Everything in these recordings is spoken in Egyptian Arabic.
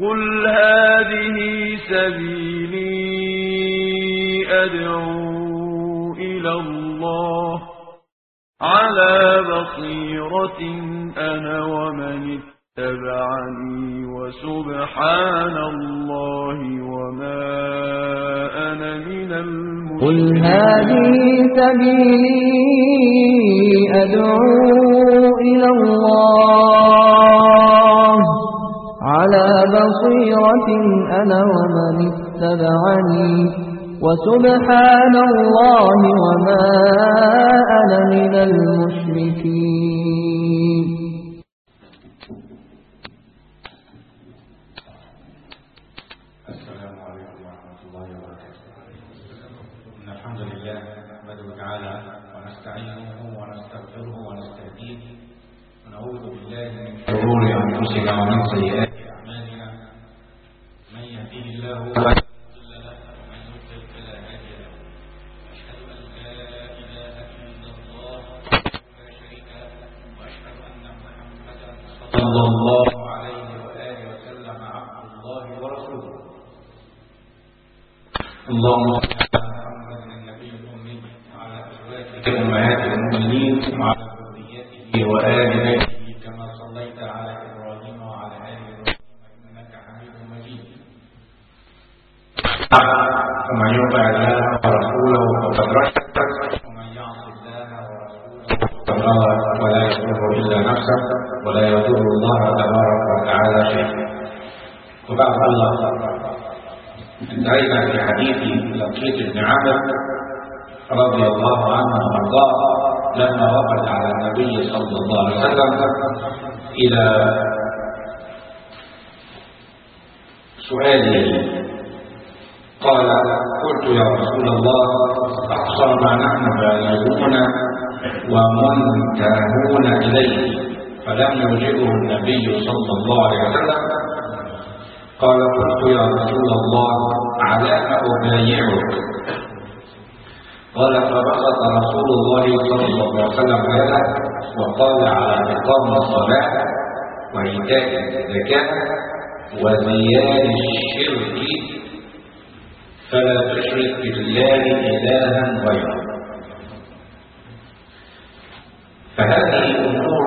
قل هذه سبيلي أدعو إلى الله على بصيرة أنا ومن اتبعني وسبحان الله وما أنا من قل المشركين هذه سبيلي أدعو إلى الله على بصيرة أنا ومن اتبعني وسبحان الله وما أنا من المشركين السلام عليكم ورحمة الله وبركاته إن الحمد لله نحمده تعالى ونستعينه ونستغفره ونستهديه ونعوذ بالله من شرور أنفسنا ومن سيئات أعمالنا من يهديه الله فلا مضل له ومن يضلل فلا هادي له أشهد أن لا إله إلا الله وحده لا شريك له وأشهد أن محمدا صلى الله عليه وآله وسلم عبد الله ورسوله اللهم صل على محمد النبي الأمي وعلى أزواجه أمهات المؤمنين وعلى ذريته وآل بيته كما صليت على إبراهيم وعلى آل إبراهيم إنك حميد مجيد ومن يطع الله ورسوله فقد رشد ومن يعص الله ورسوله فقد غوى ولا يضر إلا نفسه ولا يضر الله تبارك وتعالى شيئا وبعد الله انتهينا في حديث لقيط بن عامر رضي الله عنه وارضاه لما وقف على النبي صلى الله عليه وسلم الى سؤاله قال قلت يا رسول الله احصرنا نحن بالغون ومنتهون اليه فلم يجبه النبي صلى الله عليه وسلم قال قلت يا رسول الله على ما أبايعك قال فبسط رسول الله صلى الله عليه وسلم يده وقال على إقام الصلاة وإيتاء الزكاة وزياد الشرك فلا تشرك بالله إلها غيره فهذه أمور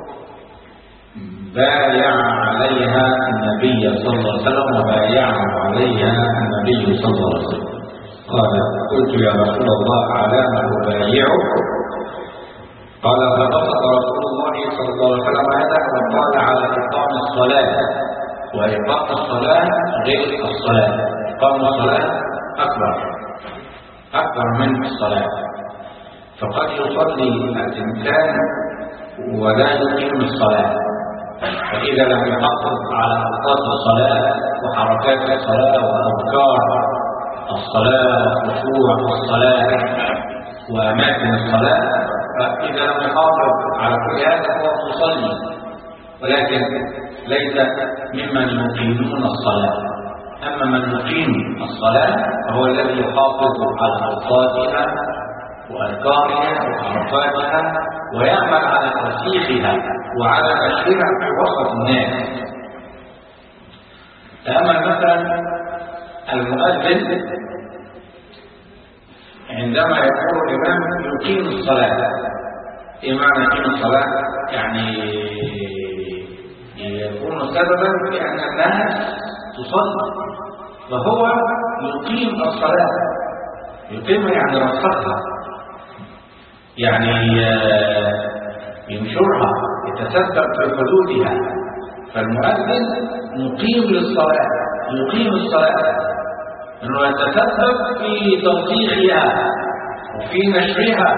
بايع عليها النبي صلى الله عليه وسلم وبايعه عليها النبي صلى الله عليه وسلم قال قلت يا رسول الله على ما أبايعك قال فبسط رسول الله صلى الله عليه وسلم هذا وقال على إقام الصلاة وإقام الصلاة غير الصلاة إقام الصلاة أكبر أكبر من الصلاة فقد يصلي الإنسان ولا يقيم الصلاة فإذا لم يحافظ على أوقات الصلاة وحركات الصلاة وأذكار الصلاة وخشوع الصلاة وأماكن الصلاة فإذا لم يحافظ على كل هذا فهو مصلي ولكن ليس ممن يقيمون الصلاة أما من يقيم الصلاة فهو الذي يحافظ على أوقاتها وأذكارها وحركاتها ويعمل على ترسيخها وعلى نشرها في وسط الناس تأمل مثلا المؤذن عندما يقول الإمام يقيم الصلاة إيه معنى يقيم الصلاة؟ يعني يكون سببا في أن الناس تصلي فهو يقيم الصلاة يقيم يعني رسخها يعني ينشرها يتسبب في حدودها فالمؤذن مقيم للصلاة يقيم الصلاة انه يتسبب في توثيقها وفي نشرها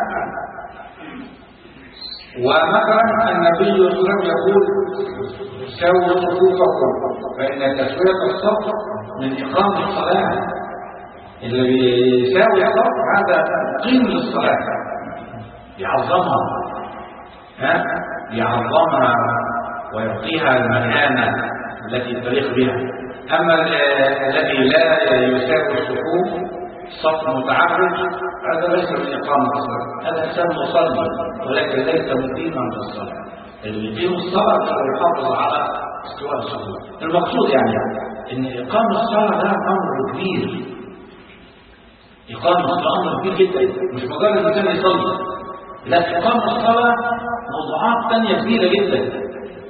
ومثلا النبي صلى الله عليه وسلم يقول سووا صفوفكم فإن تسوية الصف من إقام الصلاة اللي بيساوي الصف هذا قيم للصلاة يعظمها ها يعظمها ويعطيها المكانة التي تليق بها أما الذي لا يساوي الصفوف صف متعرج هذا ليس من إقامة الصلاة هذا إنسان مصلي ولكن ليس مقيما للصلاة اللي يقيم الصلاة هو يحافظ على استواء الصفوف المقصود يعني ان اقامه الصلاه ده امر كبير اقامه الصلاه امر كبير جدا مش مجرد الانسان يصلي لا اقامه الصلاه موضوعات ثانيه كبيره جدا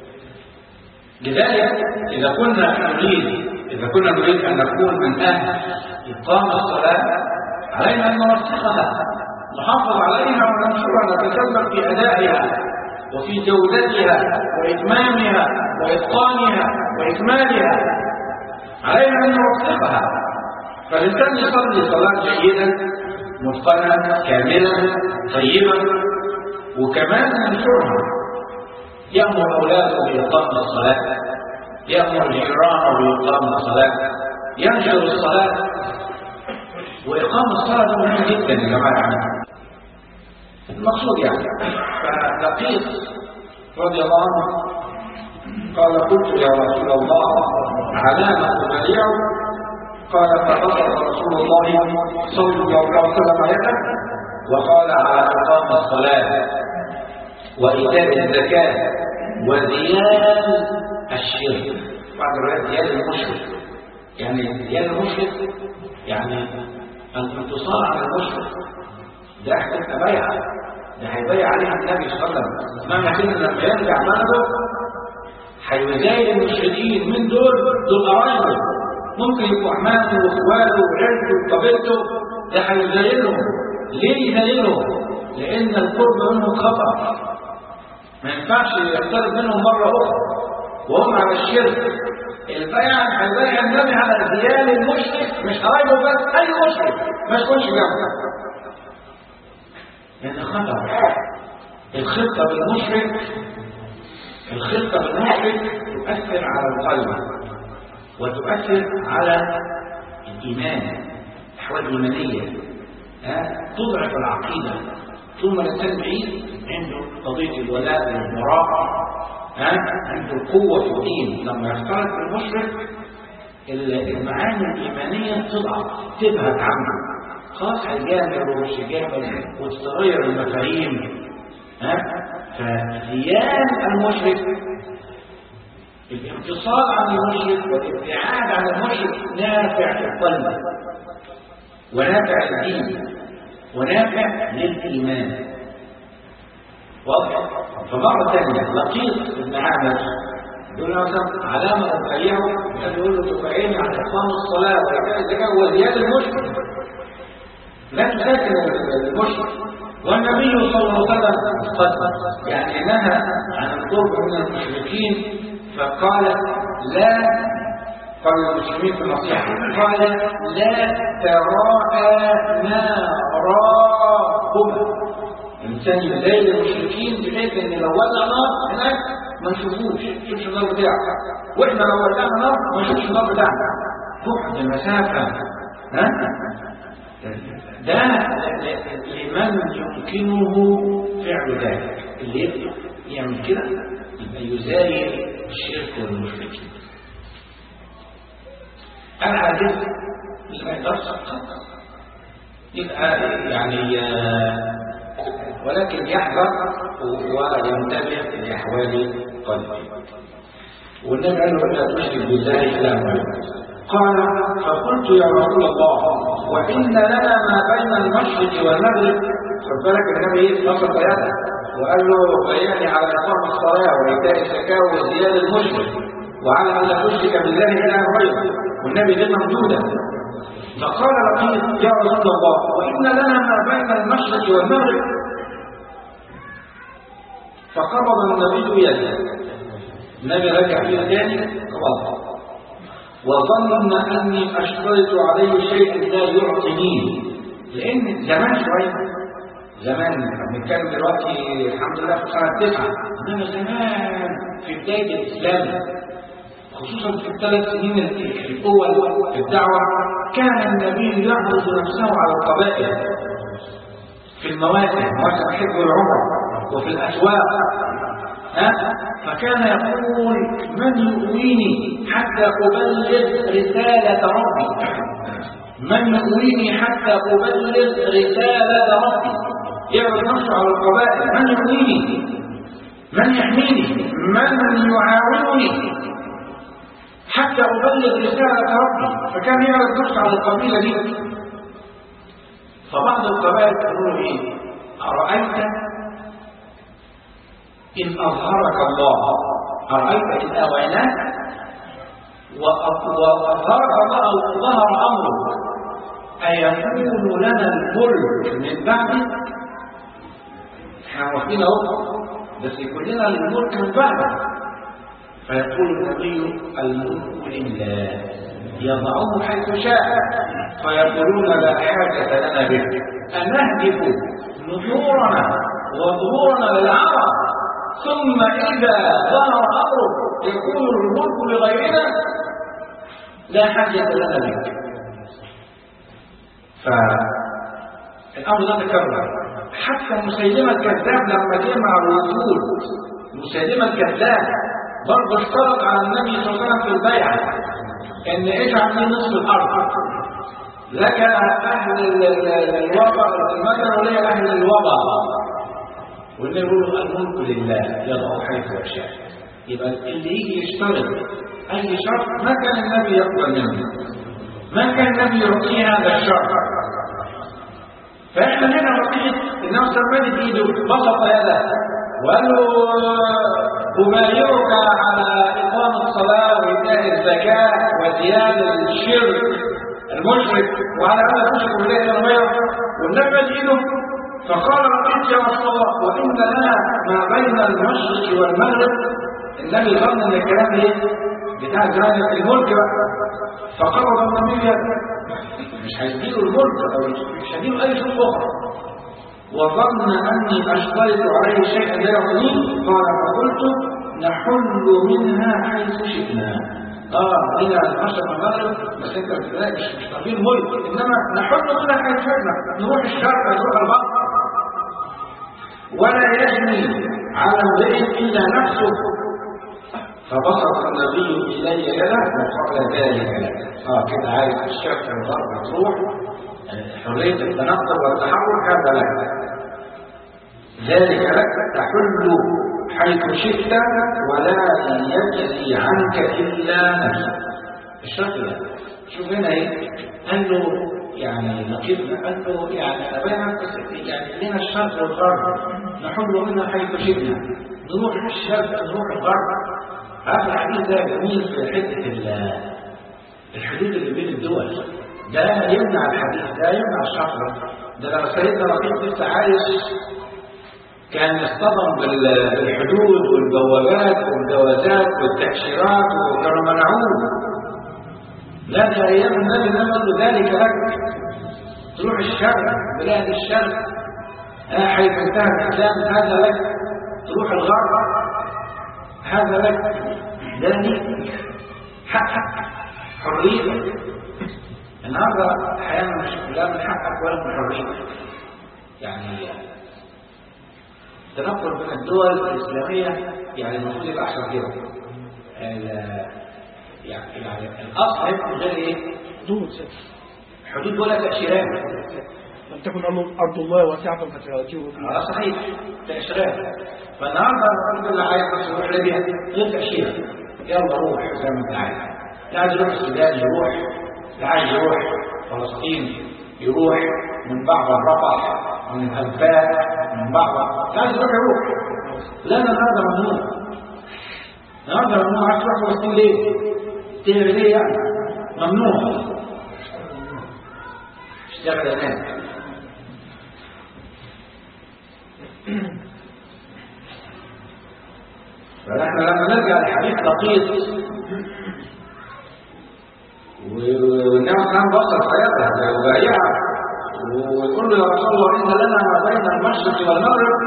لذلك اذا كنا نريد اذا كنا نريد ان نكون من اهل اقامه الصلاه علينا ان نرسخها نحافظ عليها وننشرها نتسبب في ادائها وفي جودتها وإتمامها وإتقانها وإكمالها علينا أن نوثقها فالإنسان يصلي صلاة جيدة متقنة كاملة طيبة وكمان ينشرها يأمر أولاده بإقامة الصلاة يأمر جيرانه بإقامة الصلاة ينشر الصلاة وإقامة الصلاة ده مهم جدا يا جماعة المقصود يعني فلقيط رضي الله عنه قال قلت يا رسول الله على ما تبايع قال فبسط رسول الله صلى الله عليه وسلم يده وقال على اقام الصلاه وايتاء الزكاه وديان الشرك بعد الروايات ديان المشرك يعني ديان المشرك يعني الانتصار على المشرك ده هتبقى بيعه ده هيبيع عليها النبي صلى الله عليه وسلم معنى كده لما يرجع بلده هيزايد المشركين من دول دول قرايبه ممكن يبقوا عمامه واخواته وعيلته وقبيلته ده هيزايدهم ليه يزايدهم؟ لان القرب منهم خطر ما ينفعش يقترب منهم مره اخرى وهم على الشرك البيع هيبيع النبي على ازيال المشرك مش قرايبه بس اي مشرك ما يكونش جنبه لأن خطر الخطة بالمشرك الخطة بالمشرك تؤثر على القلب وتؤثر على الإيمان الأحوال الإيمانية تضعف العقيدة ثم الإنسان بعيد عنده قضية الولاء والبراء عنده القوة في الدين لما يختلط بالمشرك المعاني الإيمانية تضعف تبهت عنه خلاص هيجامل ومش هيجامل وتتغير المفاهيم ها فزيان المشرك الانفصال عن المشرك والابتعاد عن المشرك نافع للقلب ونافع للدين ونافع للايمان واضح فمره ثانيه لقيط بن عامر يقول له مثلا علامه تبايعه كان يقول له تبايعني على اقام الصلاه وايتاء الزكاه وزياده المشرك لا تساكن المشرك والنبي صلى الله عليه وسلم قد يعني نهى عن القرب من المشركين فقال لا قال المسلمين في النصيحة قال لا تراءى نارهما الإنسان يزايد المشركين بحيث إن لو ولع نار هناك ما نشوفوش نشوفش النار بتاعه وإحنا لو ولعنا نار ما نشوفش النار بتاعنا بعد المسافة ها ده لمن يمكنه فعل ذلك اللي يقدر يعمل كده يبقى يزايد الشرك والمشركين الحديث اللي ما يقدرش يبقى يعني ولكن يحذر وينتبه لاحوال قلبه والنبي قال له لا تشرك بالله الا قال فقلت يا رسول الله وإن لنا ما بين المشرق والمغرب خد بالك النبي نصر بياته وقال له بياني على إقام الصلاة وإيتاء الزكاة وزيادة المشرك وعلى أن لا تشرك بالله إلا غيره والنبي دي ممدودة فقال لقيت يا رسول الله وإن لنا ما بين المشرق والمغرب فقبض النبي يده النبي رجع فيها تاني قبضها وظن أني أشترط عليه شيء لا يعطينيه لأن زمان شوية زمان بنتكلم دلوقتي الحمد لله في سنة تسعة إنما زمان في بداية الإسلام خصوصا في الثلاث سنين الأول في الدعوة كان النبي يعرض نفسه على القبائل في المواسم مواسم الحج والعمرة وفي الأسواق ها فكان يقول من يؤويني حتى أبلغ رسالة ربي من يؤويني حتى أبلغ رسالة ربي يعرض نفسه على القبائل من يؤويني من يحميني من يعاونني حتى أبلغ رسالة ربي فكان يعرض نفسه على القبيلة دي فبعض القبائل تقول إيه أرأيت إن أظهرك الله أرأيت إن أويناك وأظهرك الله أو ظهر أمرك أيكون لنا الملك من بعدك احنا واخدين اهو بس يكون لنا الملك من بعدك فيقول النبي الملك لله يضعه حيث شاء فيقولون لا حاجة لنا به أن نهدف نحورنا وظهورنا للعرب ثم إذا ظهر أمره يكون الملك لغيرنا لا حاجة لنا به فالأمر ده تكرر حتى مسيلمة الكذاب لما جه مع الوصول مسيلمة الكذاب برضه اشترط على النبي صلى الله عليه وسلم في البيعة ان اجعل لي نصف الارض لك اهل الوضع المثل ولي اهل الوضع والنبي يقول الملك لله يضع حيث يشاء يبقى اللي يجي يشترط اي شرط ما كان النبي يقبل منه ما كان النبي يعطيه هذا الشرط فاحنا هنا وقيت النبي صلى الله عليه وسلم ايده بسط يده وقال له أبايعك على إقام الصلاة وإيتاء الزكاة وزيادة الشرك المشرك وعلى هذا تشرك بالله الغير والنبي ايده فقال رقيت يا رسول الله وإن لنا ما بين المشرق والمغرب النبي ظن ان الكلام ايه بتاع زمان الملك بقى فقرر النبي مش هيديله الملك او مش هيديله اي شيء اخرى وظن اني اشترط عليه شيئا لا يغنيه قال فقلت نحل منها حيث شئنا اه هنا المشرق والمغرب بس انت بتلاقي مش مش طالبين ملك انما نحل منها حيث شئنا نروح الشرق نروح البحر ولا يجني على امرئ الا نفسه فبسط النبي الي يده وقال ذلك لك اه كده عايز الشرق والغرب تروح حريه التنقل والتحرك هذا لك ذلك لك تحل حيث شئت ولا يجزي عنك الا نفسك الشرط ده شوف هنا ايه قال له يعني نقيب قال له يعني ابانا يعني لنا الشرق والغرب نحل منها حيث شئنا نروح الشرق نروح الغرب هذا الحديث ده جميل في حته الحدود اللي بين الدول ده يمنع الحديث ده يمنع الشفرة ده لما سيدنا رقيق لسه عايش كان يصطدم بالحدود والبوابات والجوازات والتأشيرات وكانوا منعوه لا ده ايام النبي نقول له ذلك لك تروح الشرق بلاد الشرق آه حيث انتهى الاسلام هذا لك تروح الغرب هذا لك ده ليك حقك حريتك النهارده احيانا مش لا من حقك ولا من حريتك يعني التنقل بين الدول الاسلاميه يعني المفروض يبقى احسن كده يعني يعني الاصل هيبقى من غير ايه؟ حدود حدود ولا تاشيرات لم تكن ارض الله واسعه فتهاجروا فيها اه صحيح تاشيرات فالنهارده الحمد لله عايز بس يروح ليبيا غير تاشيره يلا روح زي ما انت عايز لا عايز يروح السودان يروح لا عايز يروح فلسطين يروح من بعض الرفح من الهلفاء من بعض لا عايز يروح يروح لا النهارده ممنوع النهارده ممنوع عايز تروح فلسطين ليه؟ تعمل ليه يعني؟ ممنوع اشتغل هناك فنحن لما نرجع لحديث لقيط والنبي كان بصر حياتها وبايعها ويقول له يا رسول الله ان لنا ما بين المشرق والمغرب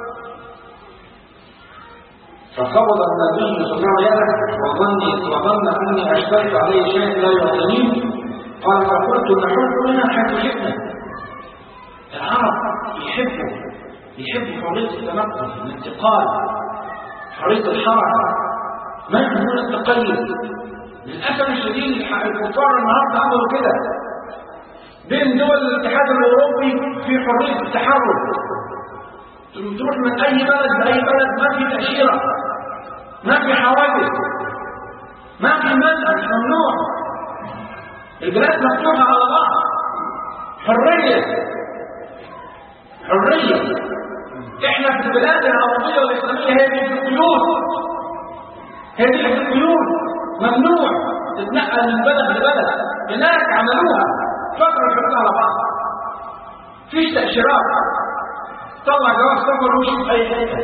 فقبض النبي صلى الله عليه وسلم وظني وظن اني اشترط عليه شيء لا يعطينيه قال فقلت نحل منها حيث شئنا العرب يحبوا يحبوا حريه التنقل الانتقال حريه الحركه ما يحبون التقيد للاسف الشديد الكفار النهارده عملوا كده بين دول الاتحاد الاوروبي في حريه التحرك تروح من اي بلد لاي بلد ما في تاشيره ما في حوادث ما في منع مش ممنوع البلاد مفتوحة على بعض حرية حرية احنا في البلاد العربية والإسلامية هي دي القيود هي دي القيود ممنوع تتنقل من بلد لبلد هناك عملوها فترة الحدود على بعض فيش تأشيرات طلع جواز سفر ومشي في أي حتة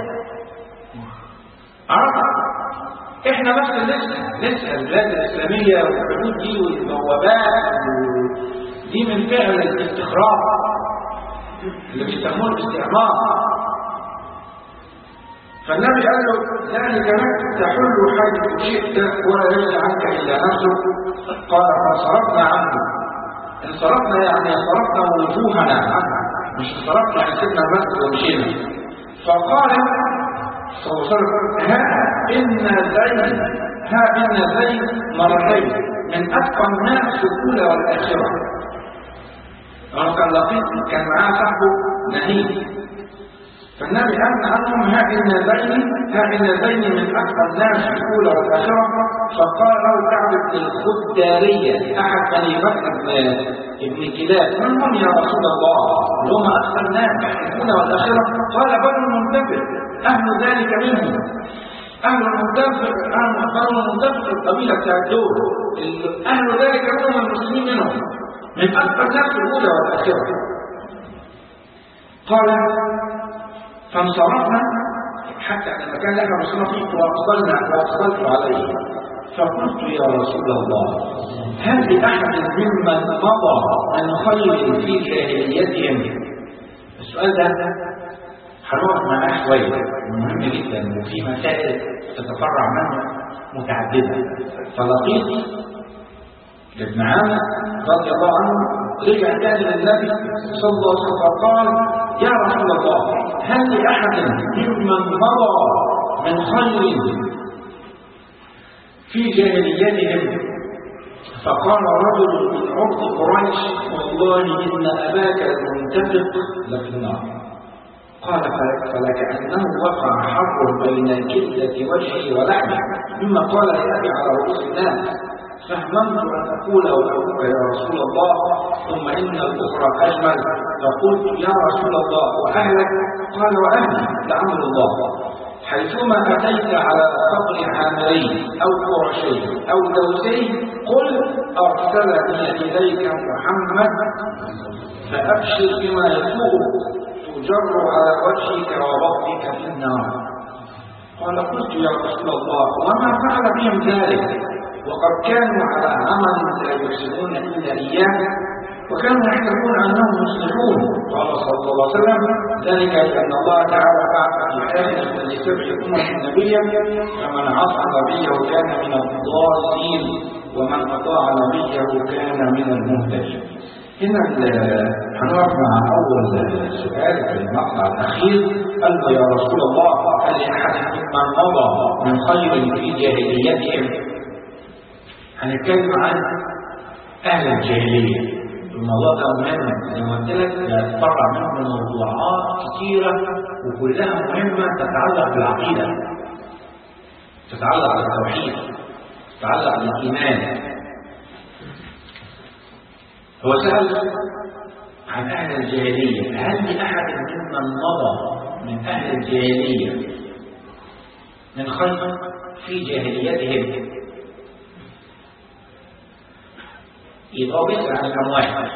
عرفت احنا بس نسأل نسأل البلاد الإسلامية والحدود دي والبوابات دي من فعل الاستخراج اللي بيسموه الاستعمار فالنبي قال له ذلك لك تحل حيث شئت ولا يجد عنك الا نفسك قال فانصرفنا عنه انصرفنا يعني انصرفنا وجوهنا عنه مش انصرفنا يعني سيبنا المسجد ومشينا فقال صلى الله عليه وسلم ها ان زيد ها ان زيد مرتين من اتقى الناس في الاولى والاخره لما كان لطيف كان معاه صاحبه نهيب فالنبي أن عنهم ها إن زين ها إن زين من أكثر الناس في الأولى والآخرة فقال له كعب بن الخدارية أحد بني بكر بن ابن كلاب من هم يا رسول الله؟ اللي هم أكثر الناس في الأولى والآخرة قال بنو المنتفع أهل ذلك منهم أهل المنتفع أهل بنو المنتفع القبيلة بتاعت دول أهل ذلك منهم المسلمين منهم من أكثر الناس في الأولى والآخرة قال فانصرفنا حتى لما كان لك مصرفي واقبلنا واقبلت عليه فقلت يا رسول الله هل لأحد ممن مضى من خير في جاهليتهم السؤال ده هنقف معاه شوية مهم جدا وفي مسائل تتفرع منه متعددة فلقيت ابن عامر رضي الله عنه رجع تاني للنبي صلى الله عليه وسلم فقال يا رسول الله هل لأحد ممن مضى من خير في جاهليتهم فقال رجل من عرض قريش والله إن أباك المنتفق لفي النار قال فلكأنه وقع حر بين كلة وجهه ولحمه مما قال لأبي على رؤوس الناس فهممت أن أقول أبوك يا رسول الله ثم إن الأخرى أجمل فقلت يا رسول الله وأهلك قال وأهلي لعمر الله حيثما أتيت على قبر عامرين أو قرشي أو دوسي قل أرسلني إليك محمد فأبشر بما يسوء تجر على وجهك وبطنك في النار قال قلت يا رسول الله وما فعل بهم ذلك وقد كانوا على عمل لا يحسنون إلا إياه وكانوا يحسبون أنهم مصلحون قال صلى الله عليه وسلم ذلك لأن الله تعالى بعث في آخر كل سبع أمة نبيا فمن عصى نبيه كان من الضالين ومن أطاع نبيه كان من المهتدين هنا هنقف مع أول سؤال في المقطع الأخير قال له يا رسول الله هل أحد ممن مضى من خير في جاهليتهم هنتكلم عن أهل الجاهلية الموضوع ده مهم زي ما قلت لك يتفرع منه موضوعات كثيرة وكلها مهمة تتعلق بالعقيدة تتعلق بالتوحيد تتعلق بالإيمان هو سأل عن أهل الجاهلية هل لأحد ممن مضى من أهل الجاهلية من خير في جاهليتهم يبقى بيسأل عن الأموال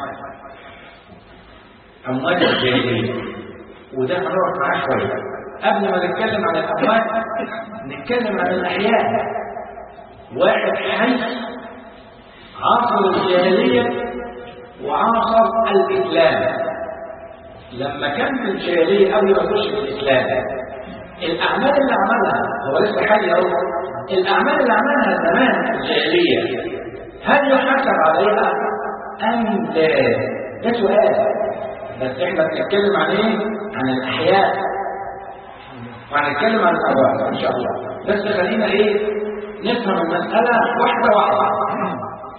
أموال الجاهلية وده هنقف معاه شوية قبل ما نتكلم عن الأموال نتكلم عن الأحياء واحد حي عاصر الجاهلية وعاصر الإسلام لما كان في الجاهلية قبل ما يخش في الإسلام الأعمال اللي عملها هو لسه حي أهو الأعمال اللي عملها زمان في الجاهلية هل يحاسب عليها أم لا؟ ده سؤال بس احنا بنتكلم عن ايه؟ عن الأحياء وهنتكلم عن الأموال إن شاء الله بس خلينا ايه؟ نفهم المسألة واحدة واحدة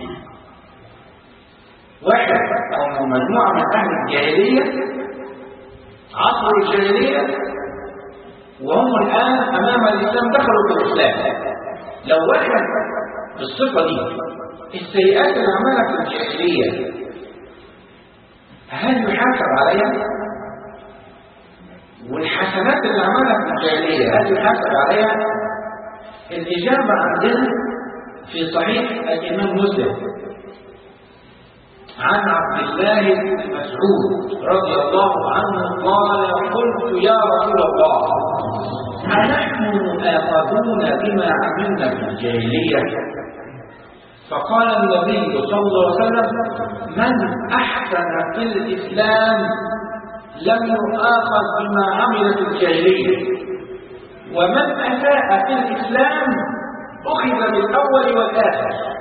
واحد أو مجموعة من أهل الجاهلية عصر الجاهلية وهم الآن أمام الإسلام دخلوا في الإسلام لو واحد بالصفة دي السيئات اللي عملها في الجاهلية هل يحاسب عليها؟ والحسنات اللي عملها في الجاهلية هل يحاسب عليها؟ الإجابة عندنا في صحيح الإمام مسلم عن عبد الله بن مسعود رضي الله عنه قال قلت يا رسول الله أنحن مؤاخذون بما عملنا في الجاهلية فقال النبي صلى الله عليه وسلم من أحسن في الإسلام لم يؤاخذ بما عمل في الجاهلية ومن أساء في الإسلام أخذ بالأول والآخر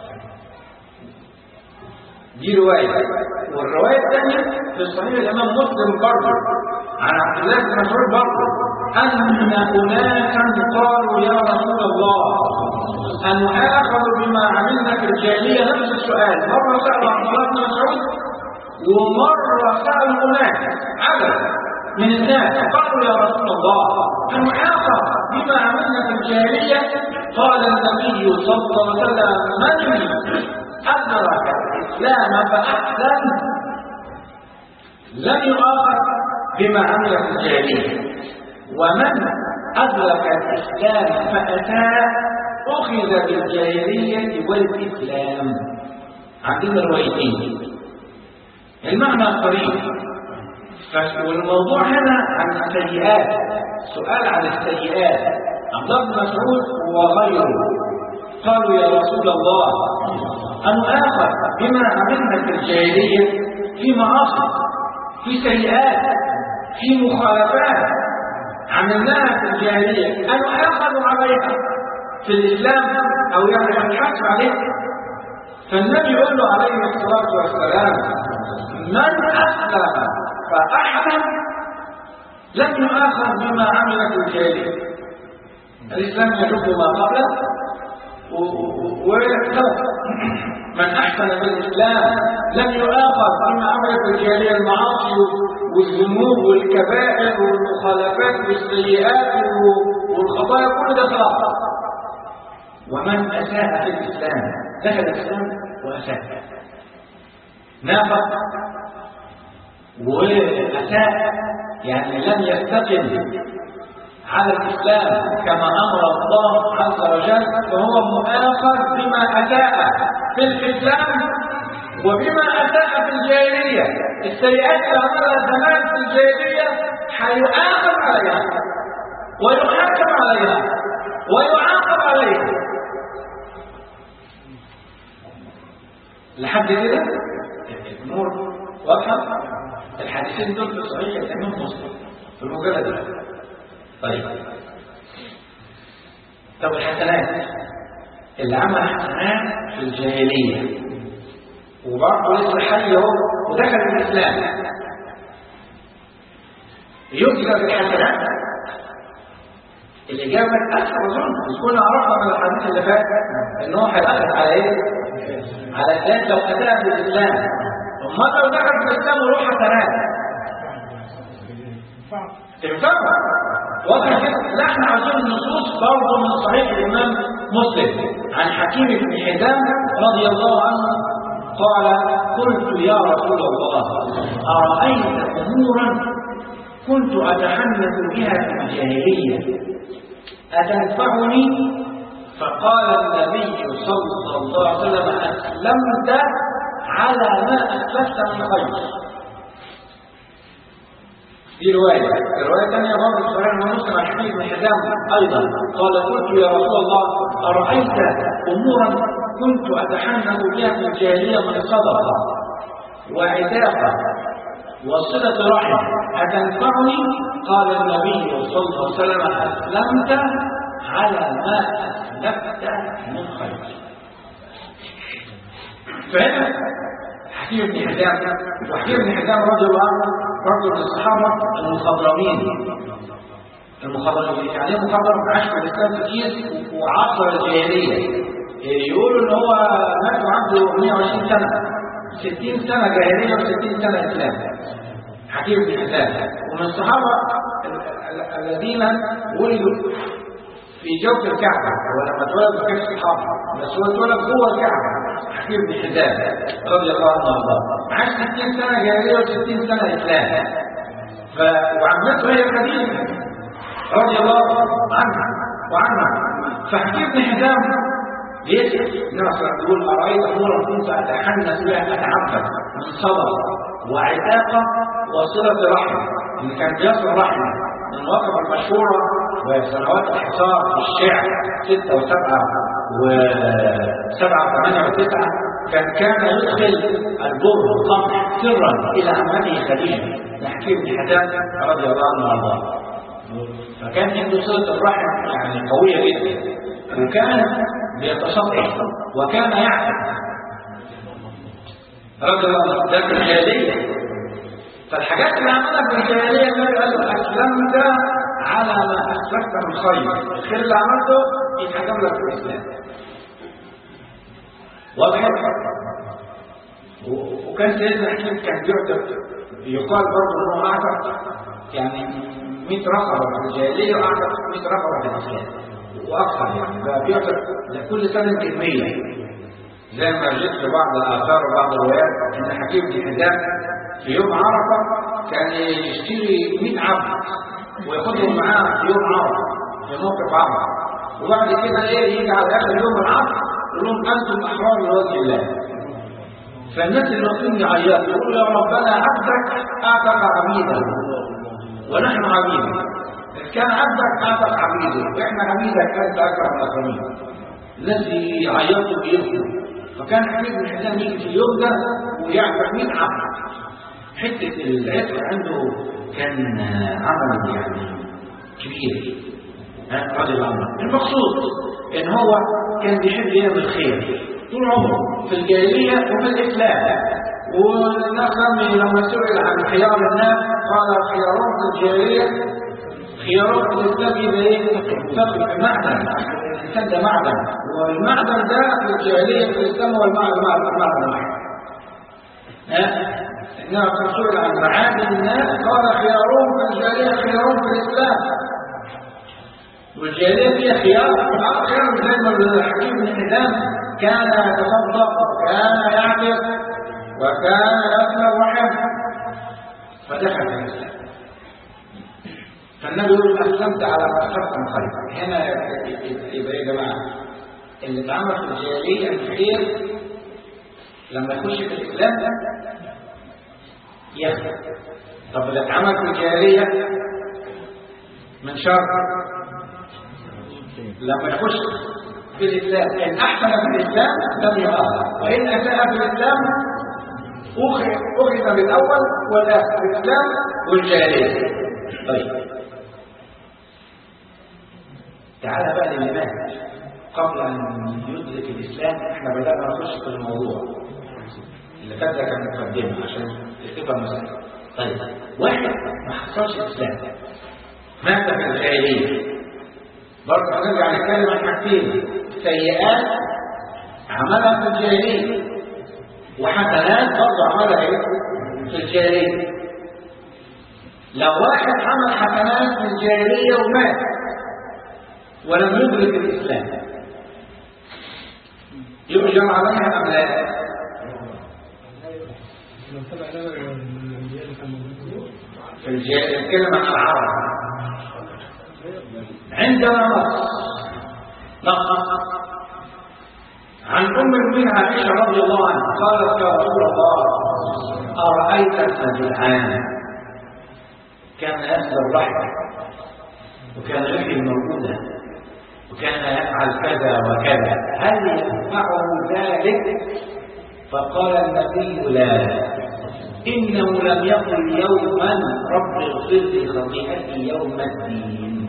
دي رواية والرواية الثانية في صحيح الإمام مسلم برضه عن عبد الله بن مسعود برضه أن أناسا قالوا يا رسول الله أن آخذ بما عملنا في الجاهلية نفس السؤال مرة سأل عبد الله بن مسعود ومرة سأل أناس عدد من الناس قالوا يا رسول الله أن آخذ بما عملنا في الجاهلية قال النبي صلى الله عليه وسلم من أدرك الإسلام فأحسن لم يؤاخذ بما عمل في الجاهلية ومن أدرك الإسلام فأساء أخذ بالجاهلية والإسلام عندنا روايتين المعنى قريب والموضوع هنا عن السيئات سؤال عن السيئات عبد الله بن مسعود وغيره قالوا يا رسول الله أن آخذ بما عملنا في الجاهلية في معاصي في سيئات في مخالفات عملناها في الجاهلية أن آخذ عليها في الإسلام أو يعني أن يحاسب عليها فالنبي يقول له عليه الصلاة والسلام من أسلم فأحسن لم يؤاخذ بما عمل في الجاهلية الإسلام يجب ما قبله ويحتوى من أحسن بالإسلام لم يؤاخذ بما عمل في الجاهلية المعاصي والذنوب والكبائر والمخالفات والسيئات والخطايا كل ده خلاص ومن أساء في الإسلام دخل الإسلام وأساء نافق وأساء يعني لم يستقم على الإسلام كما أمر الله عز وجل فهو مؤاخذ بما أساء في الإسلام وبما أساء في الجاهلية السيئات اللي عملها زمان في الجاهلية هيؤاخذ عليها ويحاكم عليها ويعاقب عليها لحد كده الأمور واضحة الحديثين دول في صحيح الإمام مسلم في المجلد طيب طب الحسنات اللي عمل حسنات في الجاهلية وبرضه لسه حي اهو ودخل في الإسلام يجزى بالحسنات الإجابة أسهل أظن مش كنا عرفنا من الحديث اللي فات إن هو هيأخذ على إيه؟ على الناس لو أتى بالإسلام أمال لو دخل في الإسلام وروح حسنات تنفع واضح كده نحن عايزين النصوص برضه من صحيح الامام مسلم عن حكيم بن حزام رضي الله عنه قال قلت يا رسول الله ارايت امورا كنت اتحنث بها في الجاهليه اتنفعني فقال النبي صلى الله عليه وسلم اسلمت على ما اسلفت من خير في رواية الرواية الثانية برضه في صحيح مسلم عن حكيم بن حزام أيضا قال قلت يا رسول الله أرأيت أمورا كنت أتحنث بها في الجاهلية من صدقة وعتاقة وصلة رحم أتنفعني؟ قال النبي صلى الله عليه وسلم أسلمت على ما أسلفت من خير فهنا حكيم بن حزام وحكيم بن حزام رضي الله عنه برضه من الصحابة المخضرمين المخضرمين يعني مخضرم عاش في الإسلام كتير وعصر الجاهلية يقولوا إن هو مات وعنده 120 سنة 60 سنة جاهلية و60 سنة إسلام حكيم بن حزام ومن الصحابة الذين ولدوا في جوف الكعبة هو لما اتولد ما كانش في حرب بس هو اتولد جوه الكعبة حكيم بن حزام رضي الله عنه وارضاه عاش 60 سنة جاهلية و60 سنة إسلام ف... وعمته هي خديجة رضي الله عنها وعنها فحكيم بن حزام بيسأل ناصر يقول أرأيت أمورا كنت أتحنس بها أتعبد من صبر وعتاقة وصلة رحم اللي كان بيصل رحمه من الوقفة المشهورة وسنوات الحصار في الشعر ستة وسبعة وسبعة وثمانية وتسعة كان كان يدخل البر والقمح سرا إلى أمامه خديجة لحكيم بن حزام رضي الله عنه وارضاه فكان عنده صلة الرحم يعني قوية جدا وكان بيتصدق وكان يعتق رضي الله عنه ده في الجاهلية فالحاجات اللي عملها في الجاهلية النبي قال له أسلمت على ما أسلفت من خير الخير اللي عملته يتحكم لك في الإسلام واضح وكان سيدنا حكيم كان بيعتق يقال برضه انه اعتق يعني 100 رقبه في الجاهليه واعتق 100 رقبه في الاسلام واكثر يعني بقى بيعتق لكل سنه كميه زي ما جئت في بعض الاثار وبعض الروايات ان حكيم بن حزام في يوم عرفه كان يشتري 100 عبد وياخدهم معاه في يوم عرفه في موقف عرفه وبعد كده ايه يجي على اخر يوم العصر يقول لهم انتم احرار لوجه الله فالناس اللي واقفين يعيطوا يقولوا يا ربنا عبدك اعتق عبيدا ونحن عبيدا إذ كان عبدك اعتق عبيدا واحنا عبيدك انت اكرم الاكرمين الذي يعيطوا بيبكوا فكان حبيب بن حزام يجي في اليوم ده ويعتق 100 عبد حته العتق عنده كان عمل يعني كبير رضي الله عنه المقصود ان هو كان بيحب يعمل خير طول عمره في الجاهلية وفي الإسلام والناس لما سئل عن خيار الناس قال خيارهم في الجاهلية خيارهم في الإسلام إذا إيه؟ فرق في معدن الإنسان ده معدن والمعدن ده في الجاهلية في الإسلام هو المعدن معدن واحد إنما سئل عن معادن الناس قال خيارهم في الجاهلية خيارهم في الإسلام والجاهلية فيها خيار خيار زي ما الحكيم بن حزام كان يتصدق وكان يعتق وكان يصل الرحم فدخل في الاسلام فالنبي يقول اسلمت على ما اسلمت من خير هنا يبقى يا جماعه اللي اتعمل في الجاهليه الخير لما يخش في الاسلام يخلق طب اللي اتعمل في الجاهليه من شر لما يخش في الإسلام إن أحسن في الإسلام لم يؤخر وإن أساء في الإسلام أخذ أخذ بالأول والآخر الإسلام والجاهلية طيب تعال بقى للإيمان قبل أن يدرك الإسلام إحنا بدأنا نخش في الموضوع اللي فات ده كان مقدمة عشان تبقى مسألة طيب واحد ما حصلش إسلام مات في الجاهلية برضه هنرجع نتكلم عن حاجتين سيئات عملها في الجاهلية وحسنات برضه عملها ايه؟ في الجاهلية لو واحد عمل حسنات في الجاهلية ومات ولم يدرك الإسلام يؤجر عليها أم لا؟ في الجاهلية الكلمة عن العرب عندنا نص نص عن ام المؤمنين عائشه رضي الله عنها قالت يا رسول الله ارايت ابن جدعان كان يسل الرحم وكان يحيي الموجوده وكان يفعل كذا وكذا هل ينفعه ذلك فقال النبي لا انه لم يقل يوما رب اغفر لي خطيئتي يوم الدين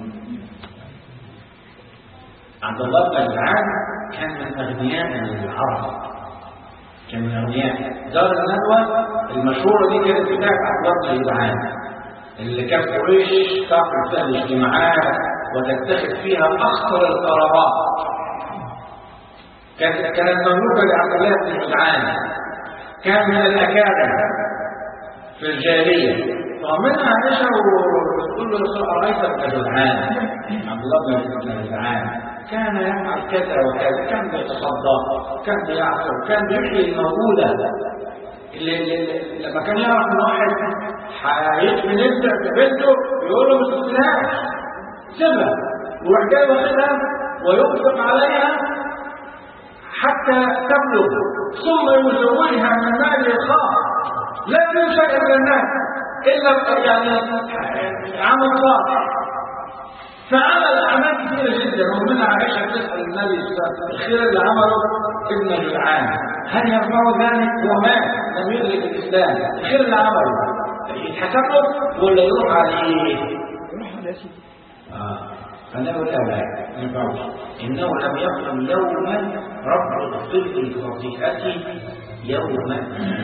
عبد الله بن جدعان كان من اغنياء العرب كان من اغنياء دار الندوه المشهوره دي كانت بتاعت عبد الله بن جدعان اللي كانت قريش تعقد فيها الاجتماعات وتتخذ فيها اخطر القرارات كانت كانت مملوكه لعبد الله بن جدعان كان من الاكابر في في الجاهلية ومنها عائشة وتقول له الرسول أرأيت ابن جدعان عبد الله بن جدعان كان يفعل كذا وكذا كان بيتصدى كان بيعصر كان بيحيي الموجودة اللي, اللي لما كان يعرف ان واحد هيدفن ابنه بنته يقول له ما تقتلهاش سيبها ويروح جاي واخدها وينفق عليها حتى تبلغ ثم يزوجها من مال الخاص لا ينشا الا الناس الا يعني عمل صالح فعمل اعمال كثيره جدا ومنها عائشه تسال النبي الخير اللي عمله ابن جدعان هل يرفع ذلك ومات لم يدرك الاسلام الخير اللي عمله يتحسب له ولا يروح عليه؟ روح على اسمه آه. فالنبي لا لا ما ينفعش انه لم يكن يوما رب الطفل خطيئته يوما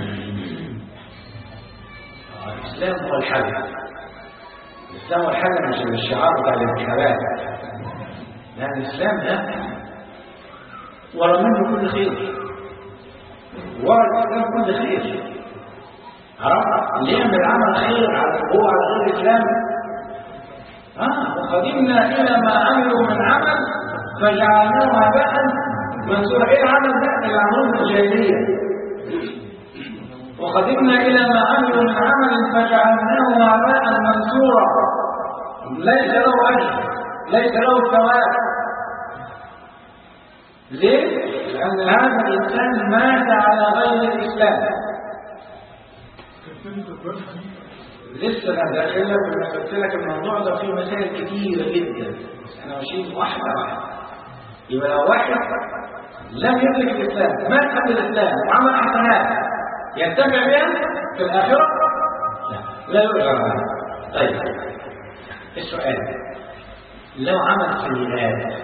آه، الاسلام هو الحل الاسلام هو الحل مش الشعار بتاع الانتخابات لان الاسلام ده ورا منه كل خير ورا الاسلام كل خير عرفت اللي يعمل عمل خير على هو على غير الاسلام آه وقدمنا إلى ما عملوا من عمل فجعلناه هباء منثورا إيه العمل ده اللي عملوه في الجاهلية وقدمنا إلى ما عملوا من عمل فجعلناه هباء منثورا ليس له أجر ليس له ثواب ليه؟ لأن هذا الإنسان مات على غير الإسلام لسه انا داخل لك وانا قلت لك الموضوع ده فيه مسائل كتيره جدا بس احنا ماشيين واحده واحده يبقى لو واحد لم يدرك الاسلام مات قبل الاسلام وعمل حسنات ينتفع بها في الاخره لا لا يؤجر عنها طيب السؤال لو عمل سيئات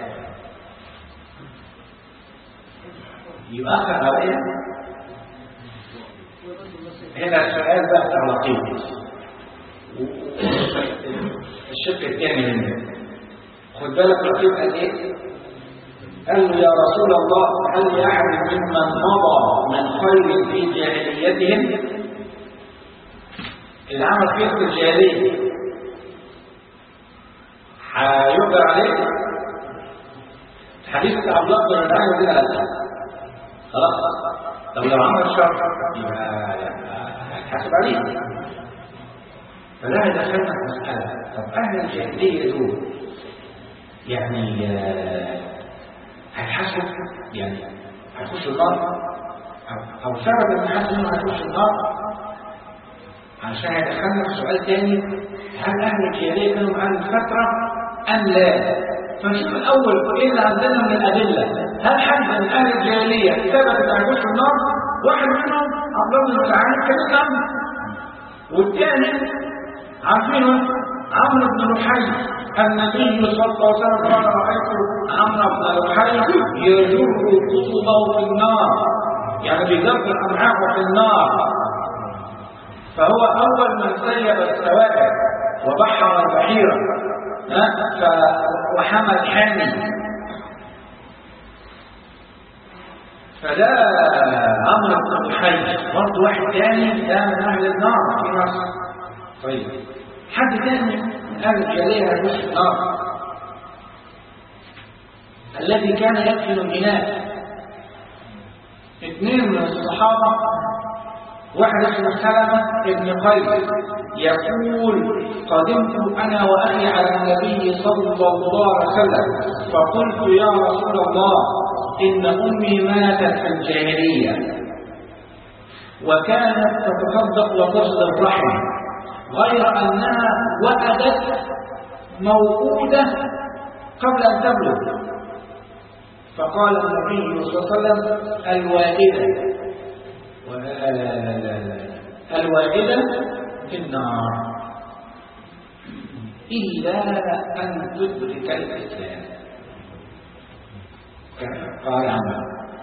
يؤخر عليها هنا السؤال بقى بتاع لطيف الشق الثاني منه خد بالك لطيف قال ايه؟ قال له يا رسول الله هل يعرف ممن مضى من خير في جاهليتهم اللي عمل خير في الجاهليه هيقدر عليه حديث عبد الله بن ربيعه كده خلاص طب لو عمل شر يبقى هيتحاسب عليه فلا دخلنا في مسألة طب أهل الجاهلية دول يعني آه، هيتحاسبوا يعني هيخشوا النار أو, أو سبب إن حد منهم هيخش النار عشان هيدخلنا في سؤال تاني هل أهل الجاهلية كانوا أهل الفترة أم لا؟ فنشوف الأول إيه اللي عندنا من الأدلة هل حد من أهل الجاهلية سبب إن هيخش النار؟ واحد منهم عبد الله بن سعيد كان عنه والثاني عارفينه عمرو بن لحي النبي صلى الله عليه وسلم قال رايت عمرو بن لحي يجر قصبه في النار يعني بيجر امعاءه في النار فهو اول من سيب السوائل وبحر البحيره ها ف- وحمى الحامي فده عمرو بن لحي برضه واحد تاني ده من اهل النار في مصر طيب حد تاني من اهل الجاهليه هيخش النار الذي كان يدفن الاناث اثنين من الصحابه واحد اسمه سلمة ابن قيس يقول قدمت أنا وأخي على النبي صلى الله عليه وسلم فقلت يا رسول الله إن أمي ماتت في الجاهلية وكانت تتصدق وتصل الرحم غير أنها وأدت موؤودة قبل أن تبلغ فقال النبي صلى الله عليه وسلم الوائدة ولا لا لا لا لا الوائدة في النار إلا أن تدرك الإسلام كما قال عمر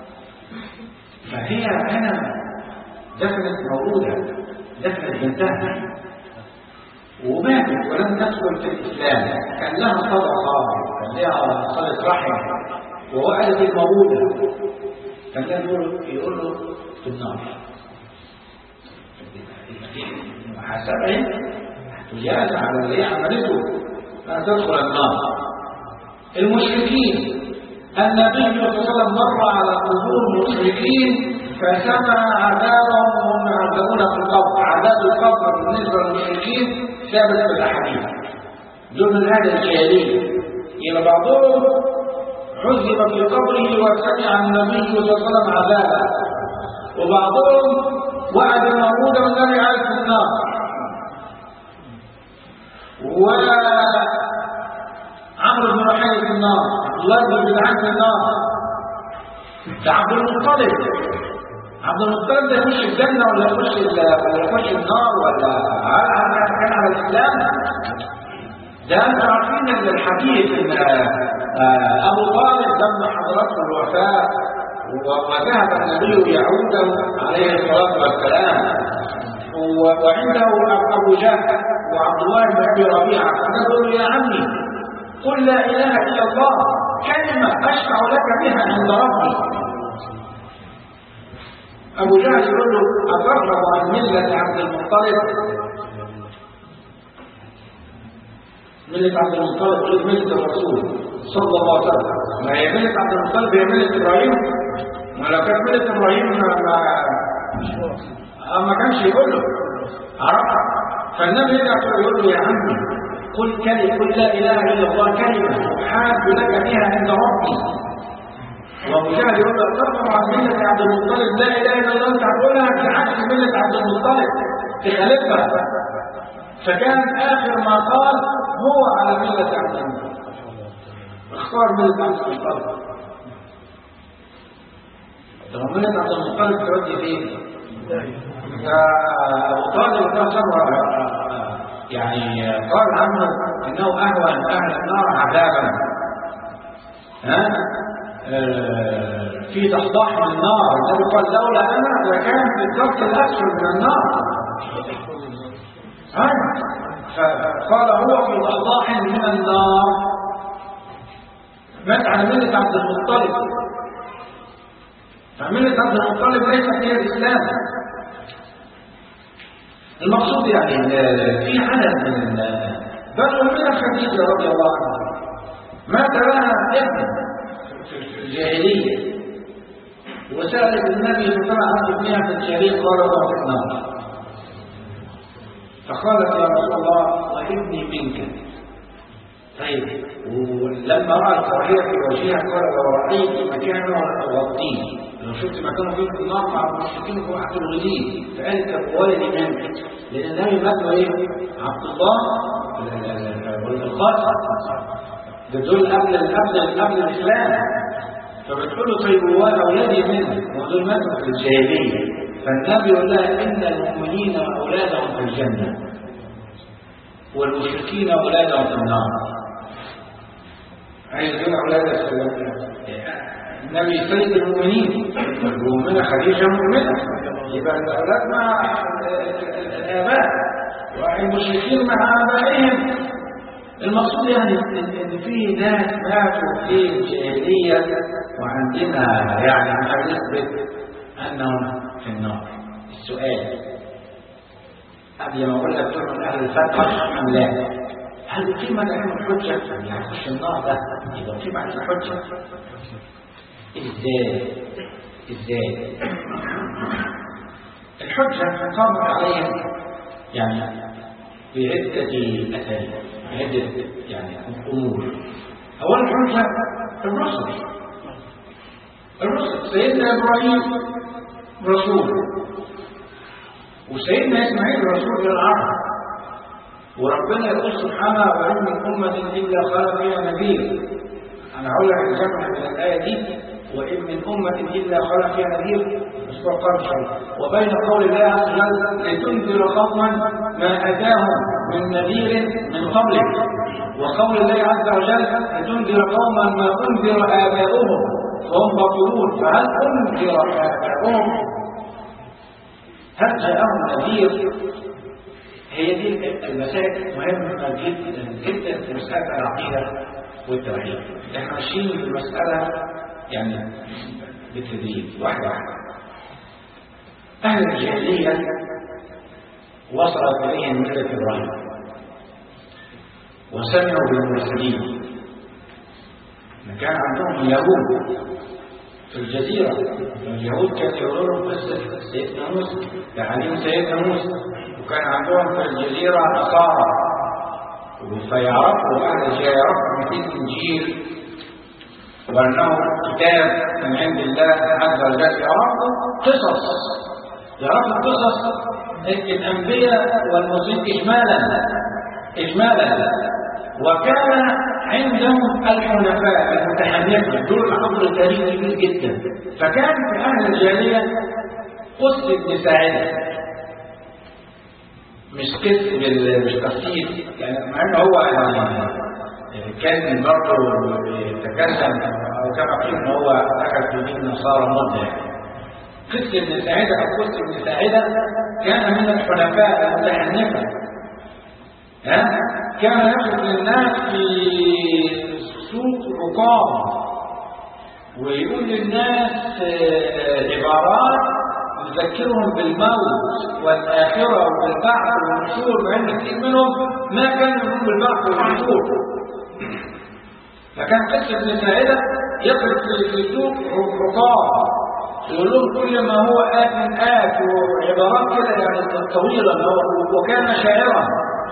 فهي هنا دخلت مولودة دخلت بنتها وماتت ولم تدخل في الإسلام كان لها صدقة كان لها صلة رحم ووألت المولودة كان يقول يقول له في النار محاسبة تجازى على اللي عملته لا تدخل النار المشركين النبي صلى الله عليه وسلم مر على قبور المشركين فسمع عذابهم وهم يعذبون في القبر عذاب القبر بالنسبه للمشركين ثابت في الاحاديث دون هذا الجاهليه يبقى بعضهم عذب في قبره وسمع النبي صلى الله عليه وسلم عذابه وبعضهم وعد موعودا ولم يعرف النار وعمرو بن رحيل في النار الله بن جدعان في النار ده عبد المطلب عبد المطلب ده يخش الجنة ولا يخش ولا يخش النار ولا هل هل كان على الإسلام؟ ده انتوا عارفين ان الحديث ان آه، ابو طالب لما حضرته الوفاه و- وذهب النبي يعوده عليه الصلاه والسلام و- وعنده ابو جهل وعبد الله بن ابي ربيعه فنقول يا عمي قل لا اله الا الله كلمه اشفع لك بها عند ربي ابو جهل يقول له اترغب عن مله عبد المطلب ملة عبد المطلب غير ملة الرسول صلى الله عليه وسلم ما هي ملة عبد المطلب هي ملة إبراهيم ما لو كانت ملة إبراهيم ما ما, ما كانش يقول له عرفها فالنبي يرجع يقول له يا عمي قل كلمة قل لا إله إلا الله كلمة أحاج لك بها عند ربي وابو جهل يقول لك ترفع عن ملة عبد المطلب لا إله إلا الله أنت هتقولها في عكس ملة عبد المطلب تخالفها فكان آخر ما قال هو على ملة عبد المطلب اختار ملة عبد المطلب لو ملة عبد المطلب تودي فين؟ فأبو طالب ده صبر يعني قال عنه إنه أهون أهل النار عذابا ها؟ آه، في ضحضاح من النار النبي قال لولا أنا لكان في الدرك الأسفل من النار ها؟ فقال هو في ضحضاح من النار مات على ملة عبد المطلب فملة عبد المطلب ليست هي الإسلام المقصود يعني إن في عدد من بل أمنا خديجة رضي الله عنها مات لها ابن في الجاهلية وسألت النبي صلى الله عليه وسلم عن ابنها في الشريك قال هو في النار فقالت يا رسول الله وابني منك طيب ولما راى الكراهيه في وجهها قال لو رايت مكانه غطيه لو شفت مكانه فيه في النار مع المشركين فهو هتلغيه فقالت ولدي منك لان النبي مات ايه؟ عبد الله القاسم ده دول قبل قبل قبل الاسلام فبتقول له طيب هو اولادي منك ودول ماتوا في الجاهليه فالنبي يقول لها ان المؤمنين اولادهم في الجنه والمشركين اولادهم في النار عايز يقول اولادك في النبي سيد المؤمنين والمؤمنه خديجه مؤمنه يبقى الاولاد مع الاباء والمشركين مع ابائهم المقصود يعني ان في ناس ماتوا في الجاهليه وعندنا يعني ما نثبت انهم في النار السؤال قبل ما اقول لك من اهل الفتره ام لا هل في مدعم الحجه يعني هيخش النار ده يبقى في بعد الحجه ازاي ازاي الحجه قامت عليهم يعني بعدة أساليب عدة يعني أمور أولا حجة الرسل الرسل سيدنا إبراهيم رسول وسيدنا إسماعيل رسول للعرب وربنا يقول سبحانه وإن من أمة إلا خلق فيها نذير أنا هقول لك الجمع من الآية دي وإن من أمة إلا خلق فيها نذير أسبوع قرن وبين قول الله عز وجل لتنذر قوما ما أتاهم من نذير من قبلك وقول الله عز وجل لتنذر قوما ما أنذر آباؤهم فهم غافلون فهل أنذر آباؤهم هل جاءهم نذير هي دي المسائل مهمة جدا جدا في مسألة العقيدة والتوحيد احنا ماشيين في المسألة يعني بالتدريج واحدة واحدة أهل الجاهلية وصلت إليهم ملة إبراهيم وسمعوا بالمرسلين كان عندهم يهود في الجزيرة اليهود كانوا يقولوا لهم قصة سيدنا موسى تعاليم سيدنا موسى وكان عندهم في الجزيرة نصارى فيعرفوا أهل الجزيرة يعرفوا في الإنجيل وأنه كتاب من عند الله عز وجل يعرفوا قصص يعرفوا قصص الأنبياء والمرسلين إجمالا إجمالا وكان عندهم الحنفاء المتحنفة دول عبر تاريخ كبير جدا فكان في أهل الجاهلية قصة بن ساعدة مش كذب بال- مش تفسير يعني مع ان هو يعني كان برضه يتكلم او كما قيل ان هو اخذ في دين النصارى مده يعني. قصة ابن ساعدة أو قصة ابن ساعدة كان من الحنفاء المتحنفة ها؟ كان يخرج للناس في سوق عقاب ويقول للناس آه، عبارات تذكرهم بالموت والآخرة والبعث والنشور مع إن كثير منهم ما كانوا يؤمنون بالبعث والنشور فكان قصة ابن ساعدة يقف في في السوق عقاب يقول لهم كل ما هو آت آت وعبارات كده يعني طويلة إن هو- وكان شاعرا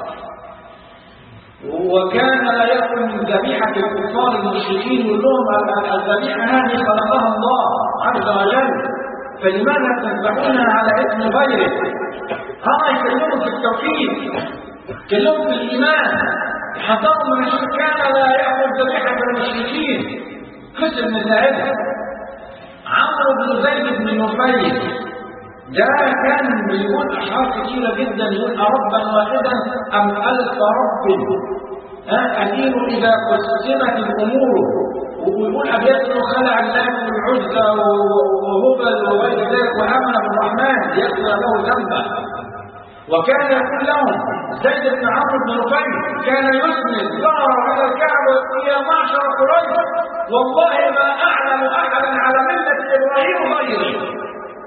وكان لا يكن ذبيحة الكفار المشركين يقول لهم ال- الذبيحة هذه خلقها الله عز وجل فلماذا تذبحونها على اسم غيره؟ ها يكلموا في التوحيد يكلموا في الإيمان يحذروا من الشرك كان لا يأكل ذبيحة المشركين قسم من ذلك عمرو بن زيد بن نفيل ده كان بيقول أشعار كثيرة جدا يقول أربا واحدا أم ألف رب ها أدين إذا قسمت الأمور ويقول أبيات إنه خلع الله والعزى وهبل وغير ذلك وآمن بالرحمن يغفر له ذنبه وكان يقول لهم زيد بن عمرو بن نفيل كان يسند ظهر على الكعبة ويقول يا معشر قريش والله ما أعلم أحدا على ملة إبراهيم غيري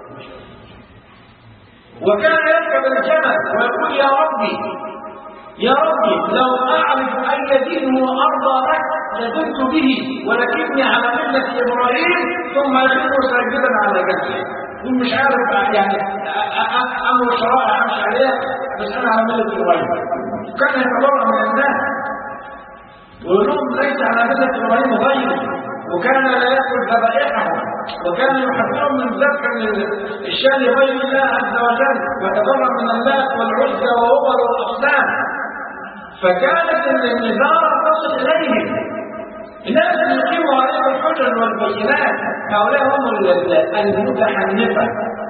وكان يركب الجمل ويقول يا ربي يا ربي لو أعرف أي دين هو أرضى لك لدنت به ولكني على ملة إبراهيم ثم يخر ساجدا على جسده ومش عارف يعني أ- أ- أمر شرائع أمشي عليها بس أنا على ملة إبراهيم كان يتبرع من الناس ويقول لهم ليس على ملة إبراهيم غيري وكان لا يأكل ذبائحهم وكان يحذرهم من ذبح الشان غير الله عز وجل ويتبرع من اللات والعزى وهبل والأصنام فكانت النزارة تصل إليهم الناس اللي يقيموا عليهم الحجج والبينات هؤلاء هم ال- المتحنفة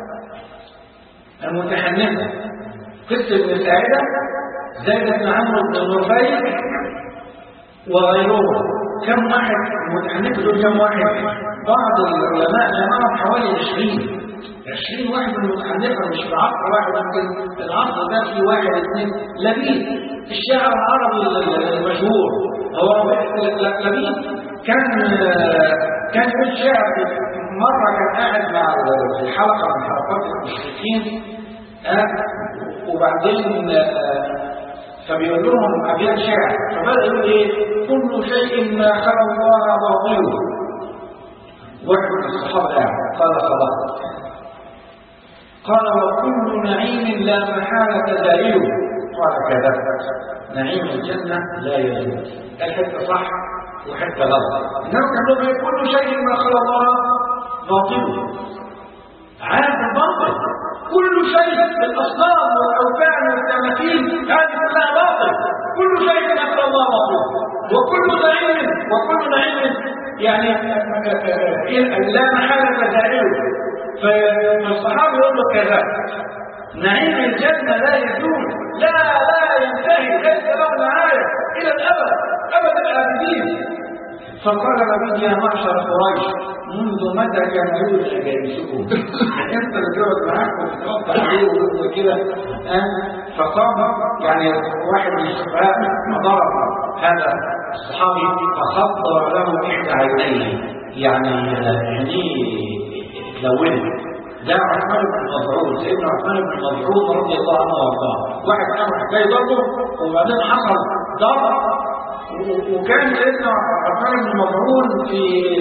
المتحنفة قصة ابن سعيدة زيد بن عمرو بن نفيل وغيرهم كم واحد متحنف دول كم واحد بعض العلماء جمعهم حوالي 20 20 واحد من المتحنفة مش في عصر واحد يمكن العصر ده في واحد اثنين لبيب الشاعر العربي المشهور هو لبيب كان كان في شاعر مرة كان قاعد مع في حلقة من حلقات المشركين آه، وبعدين آه، فبيقول لهم أبيات شعر فبدأ يقول إيه كل شيء ما خلى الله باطل واحد من الصحابة يعني قال صدقت قال وكل نعيم لا محالة زائل قال كذبت نعيم الجنة لا يزول الحتة صح وحتة غلط إنما كان لهم إيه؟ كل شيء ما خلى الله باطل عارف الباطل كل شيء في الأصنام والأوثان والتماثيل هذه كلها باطل كل شيء أخر الله باطل وكل نعيم وكل نعيم يعني لا محالة زائله فالصحابة يقول له كذا نعيم الجنة لا يزول لا لا ينتهي ليس له نهاية إلى الأبد أبد الآبدين فقال نبي يا معشر قريش منذ متى كان يوجد جالسكم انت اللي تقعد معاك وتتوقع عليه وكده أه؟ فقام يعني واحد من الشباب فضرب هذا الصحابي فخضر له احدى عينيه يعني عينيه تلونت ده عثمان بن مظعون سيدنا عثمان بن مظعون رضي الله عنه وارضاه واحد عمل حكايه ضربه وبعدين حصل ضرب و- وكان سيدنا عثمان بن مظعون في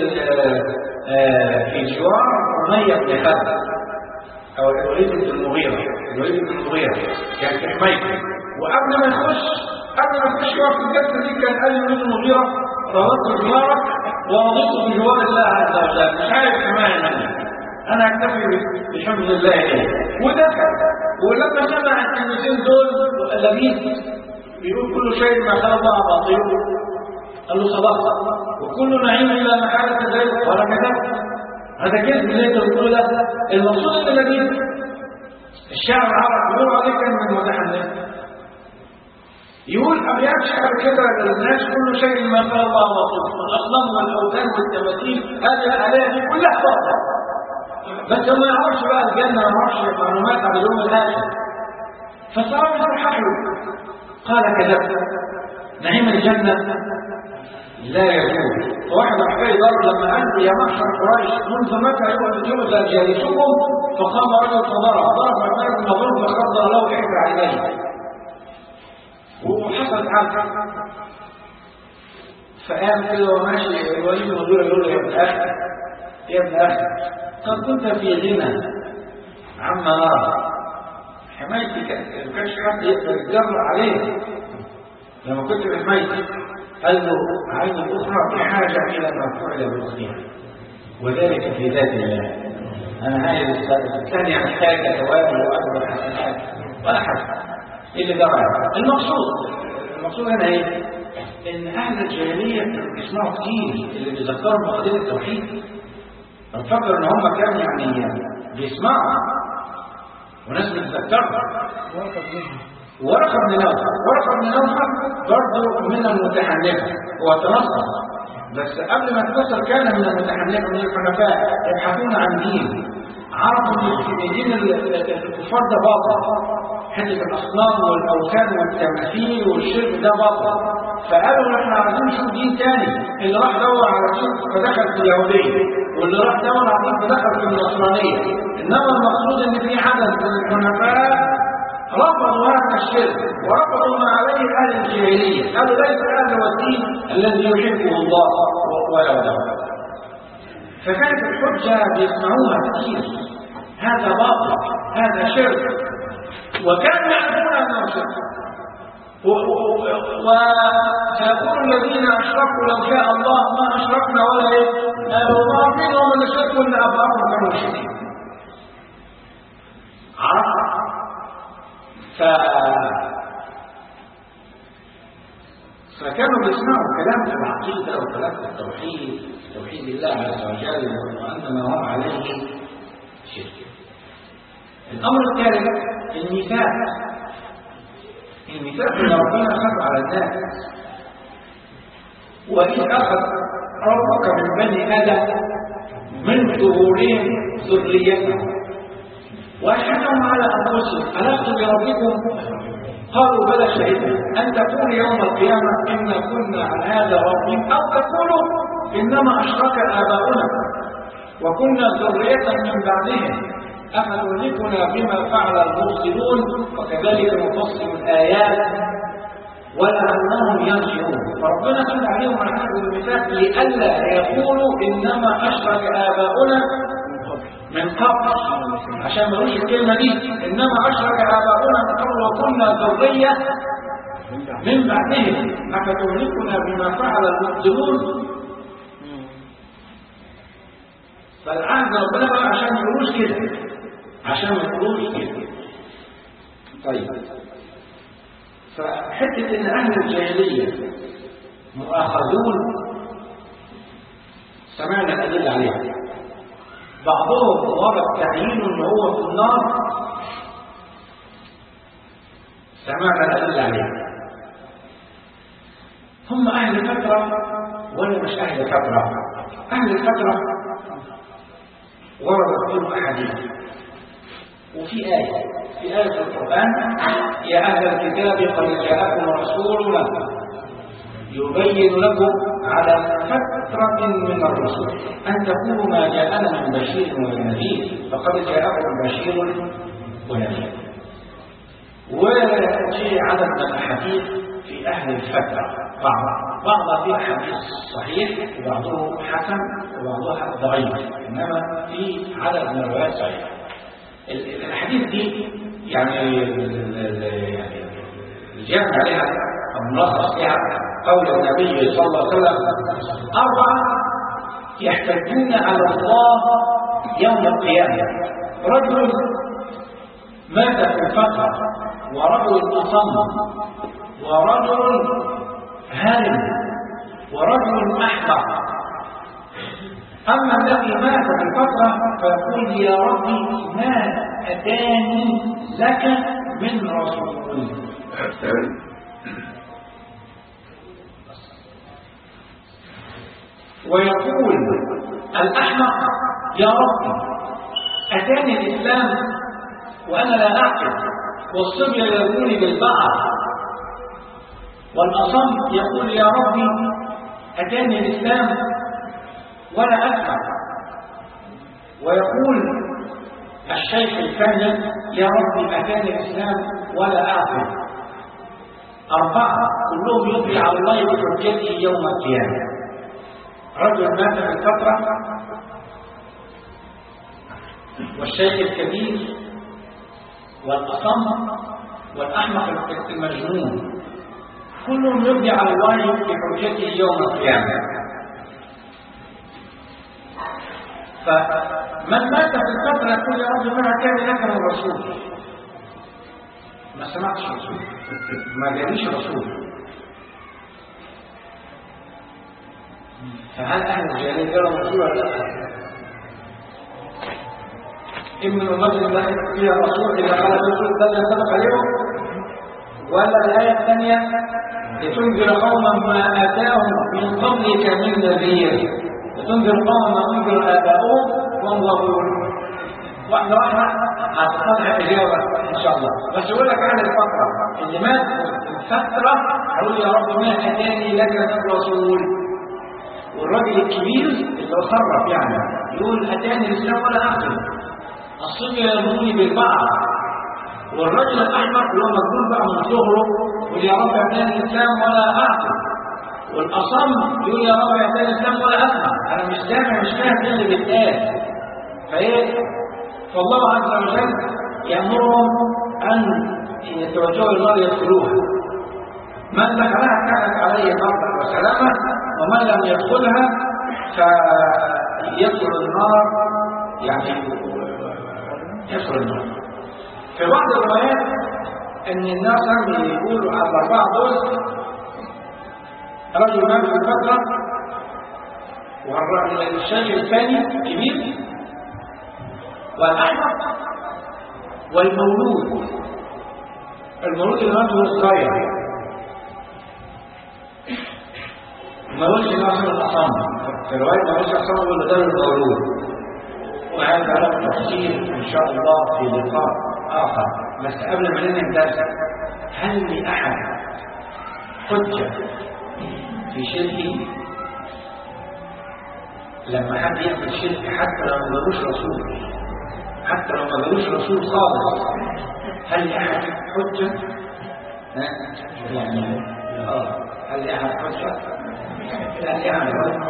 آه، في جوار أمية بن خلف أو الوليد بن المغيرة الوليد بن المغيرة كان في حمايته وقبل ما يخش قبل ما يخش يقف في الجلسة دي كان قال الوليد بن المغيرة ربطت جوارك ووضعت في جوار الله عز وجل مش عارف حماية مني أنا أكتفي بحفظ الله إليه ودخل ولما سمع الكلمتين دول لبيب بيقول كل شيء ما خلق الله باطل قال له صدقت وكل نعيم إلا ما حدث ذلك قال كذبت هذا كذب اللي انت بتقوله ده المقصود ان لبيب الشعب العربي بيقولوا عليه كان من متحنن يقول ابيات شعر كده للناس كل شيء ما قال الله باطل الاصنام والاوثان والتماثيل هذه الالهه دي كلها باطل بس هو ما يعرفش بقى الجنه ما يعرفش معلومات عن اليوم الاخر فصار يصرح له قال كذبت نعيم الجنه لا يجوز فواحد حكاية ضرب لما قال يا معشر قريش منذ متى يؤمن يؤذى جالسكم فقام رجل فضرب ضرب عثمان بن مظلوم فخضر له احدى عينيه وحصل حاجه فقام كده وماشي الوليد بن مغيرة يقول له يا ابن اخي يا ابن اخي قد كنت في غنى عما نرى حمايتي كان- ما كانش حد يقدر يتجرأ عليه لما كنت في حمايتي قال له عين اخرى بحاجه الى ما فعل باختها وذلك في ذات الله انا هاي الثانيه محتاجه ثواب واجر حسنات ولا حاجه ايه اللي جرى المقصود المقصود هنا ايه؟ ان اهل الجاهليه كانوا بيسمعوا كتير اللي بيذكروا بقضيه التوحيد فكر ان هم كانوا يعني بيسمعوا وناس بتذكرها ورقة بن نوفل ورقة بن نوفل برضه من المتحنفة هو تنصر بس قبل ما يتنصر كان من المتحنفة من الحنفاء يبحثون عن دين عرفوا ان دين ال- ال- الكفار ده باطل حته الاصنام والاوثان والتماثيل والشرك ده باطل فقالوا احنا عايزين نشوف دين تاني اللي راح دور على شرك فدخل في اليهوديه واللي راح دور على دين فدخل في النصرانيه انما المقصود ان في عدد من الحنفاء رفضوا هذا الشرك ورفضوا ما عليه اهل الجاهليه قالوا ليس هذا هو الدين الذي يحبه الله ولا ولا فكانت الحجه بيسمعوها كثير هذا باطل هذا شرك وكانوا يعرفون انه شرك و- و- و- وسيقول الذين اشركوا لو شاء الله ما اشركنا ولا ايه قالوا الله منهم من الشرك ان اباهم كانوا مشركين عرفت ف... فكانوا بيسمعوا كلام في العقيدة وكلام في التوحيد توحيد الله عز وجل وأن ما هم عليه شرك الأمر الثالث الميثاق الميثاق اللي ربنا أخذ على الناس وإذ أخذ ربك من بني آدم من ظهورهم ذريتهم وأشهدهم على أنفسهم ألست بربكم قالوا بلى شهدنا أن تقول يوم القيامة إنا كنا عن هذا غافلين أو تقولوا إنما أشرك آباؤنا وكنا ذرية من بعدهم أفتهلكنا بما فعل المبطلون وكذلك نفصل الآيات ولعلهم يرجعون فربنا قال عليهم على حسب المثال لئلا يقولوا إنما أشرك آباؤنا من قبل عشان ما نقولش الكلمة دي إنما أشرك آباؤنا من قبل وكنا ذرية من بعدهم أفتهلكنا بما فعل المبطلون فالعهد ربنا بقى عشان ما يقولوش كده عشان ما يقولوش كده طيب فحتة إن أهل الجاهلية مؤاخذون سمعنا الأدلة عليها بعضهم ورد تعيين ان هو في النار سمعنا الأدلة عليها هم أهل فترة ولا مش أهل فترة أهل الفترة وردت فيهم أحاديث وفي آية في آية في القرآن يا أهل الكتاب قد جاءكم رسولنا يبين لكم على فترة من الرسل أن تقولوا ما جاءنا من بشير ونذير فقد جاءكم بشير ونذير وفي عدد من الأحاديث في أهل الفترة بعض بعض فيها حديث صحيح وبعضه حسن وبعضها ضعيف إنما في عدد من الروايات صحيحة ال- الأحاديث دي يعني ال- ال- يعني الجامع عليها الملخص فيها قول النبي صلى الله عليه وسلم أربعة يحتجون على الله يوم القيامة رجل مات في الفترة ورجل أصم ورجل هرم ورجل أحمق أما الذي مات في الفترة فيقول يا ربي ما أتاني لك من رسول ويقول الأحمق يا ربي أتاني الإسلام وأنا لا أعقل والصبي يقول بالبعض والأصم يقول يا ربي أتاني الإسلام ولا أسمع ويقول الشيخ الثاني يا ربي أتاني الإسلام ولا أعقل أربعة كلهم يطلع على الله بحجته يوم القيامة رجل مات في الفترة والشيخ الكبير والأصم والأحمق المجنون كلهم يرجع على الله بحجته يوم القيامة فمن مات في الفترة يقول يا رب ما كان لك من رسول ما سمعتش رسول ما جاليش رسول فهل أهل الجاهلية يرى رسول ولا لا؟ إن من أمة الله فيها رسول إذا قال الرسول ده ينطبق عليهم ولا الآية الثانية لتنذر قوما ما آتاهم من قبلك من نذير لتنذر قوما ما أنذر آباؤهم وهم غافلون واحدة واحدة هتطلع الإجابة إن شاء الله بس يقول لك عن الفترة اللي مات الفترة يقول يا رب ما أتاني لك من رسول والراجل الكبير اللي هو صرف يعني يقول أتاني الإسلام ولا أعقل الصبي يرموني بالبعض والرجل الأحمر اللي هو مجنون بقى من صغره يقول يا رب أتاني الإسلام ولا أعقل والأصم يقول يا رب أتاني الإسلام ولا أسمع أنا مش سامع مش فاهم إيه اللي بيتقال فإيه فالله عز وجل يأمرهم أن يتوجهوا إلى النار يدخلوها من دخلها كانت عليه فرضا وسلامة ومن لم يدخلها فيدخل النار يعني يدخل النار في بعض الروايات ان الناس اللي يقولوا على الاربعه دول رجل مات في الفتره والرجل الشيء الثاني كبير والاحمق والمولود المولود اللي مات وهو صغير ما قلتش ناصر الأصم في رواية ما قلتش الأصم ولا ده المولود وهذا له تفسير إن شاء الله في لقاء آخر بس قبل ما ننهي الدرس هل لأحد حجة في شركه لما حد يعمل شرك حتى لو ما جالوش رسول حتى لو ما جالوش رسول خالص هل لأحد حجة؟ ها؟ يعني اه هل لأحد حجة؟ لا يعني